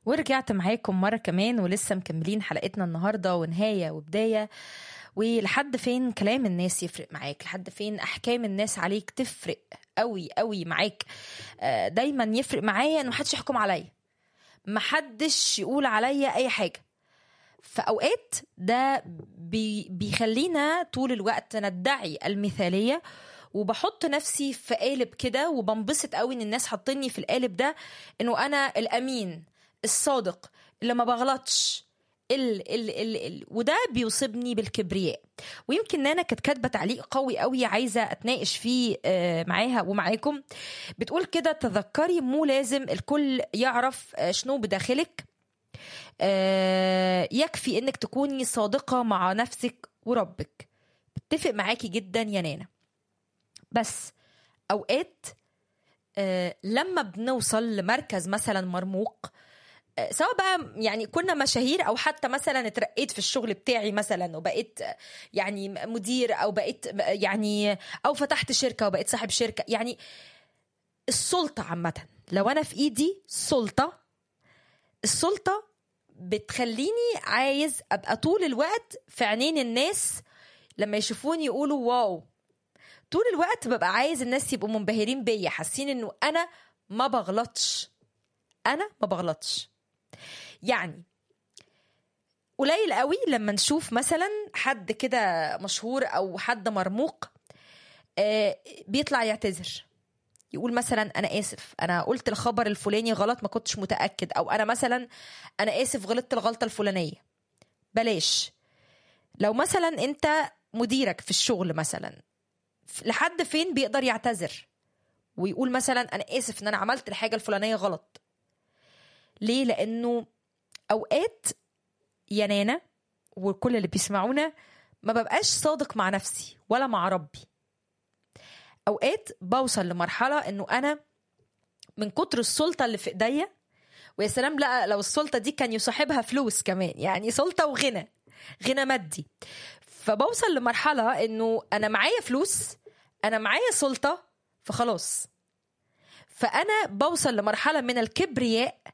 ورجعت معاكم مرة كمان ولسه مكملين حلقتنا النهاردة ونهاية وبداية ولحد فين كلام الناس يفرق معاك لحد فين أحكام الناس عليك تفرق قوي قوي معاك آه، دايما يفرق معايا إن محدش يحكم عليا محدش يقول عليا أي حاجة في أوقات ده بي بيخلينا طول الوقت ندعي المثالية وبحط نفسي في قالب كده وبنبسط قوي ان الناس حاطيني في القالب ده انه انا الامين الصادق اللي ما بغلطش ال ال ال ال وده بيصيبني بالكبرياء ويمكن نانا كانت كاتبه تعليق قوي قوي عايزه اتناقش فيه آه، معاها ومعاكم بتقول كده تذكري مو لازم الكل يعرف آه، شنو بداخلك آه، يكفي انك تكوني صادقه مع نفسك وربك بتفق معاكي جدا يا نانا بس اوقات آه، لما بنوصل لمركز مثلا مرموق آه، سواء بقى يعني كنا مشاهير او حتى مثلا اترقيت في الشغل بتاعي مثلا وبقيت آه، يعني مدير او بقيت آه، يعني او فتحت شركه وبقيت صاحب شركه يعني السلطه عامه لو انا في ايدي سلطه السلطه بتخليني عايز ابقى طول الوقت في عينين الناس لما يشوفوني يقولوا واو طول الوقت ببقى عايز الناس يبقوا منبهرين بيا حاسين انه انا ما بغلطش انا ما بغلطش يعني قليل قوي لما نشوف مثلا حد كده مشهور او حد مرموق آه، بيطلع يعتذر يقول مثلا انا اسف انا قلت الخبر الفلاني غلط ما كنتش متاكد او انا مثلا انا اسف غلطت الغلطه الفلانيه بلاش لو مثلا انت مديرك في الشغل مثلا لحد فين بيقدر يعتذر ويقول مثلا انا اسف ان انا عملت الحاجه الفلانيه غلط ليه لانه اوقات يا نانا وكل اللي بيسمعونا ما ببقاش صادق مع نفسي ولا مع ربي اوقات بوصل لمرحله انه انا من كتر السلطه اللي في ايديا ويا سلام لا لو السلطه دي كان يصاحبها فلوس كمان يعني سلطه وغنى غنى مادي فبوصل لمرحله انه انا معايا فلوس انا معايا سلطه فخلاص فانا بوصل لمرحله من الكبرياء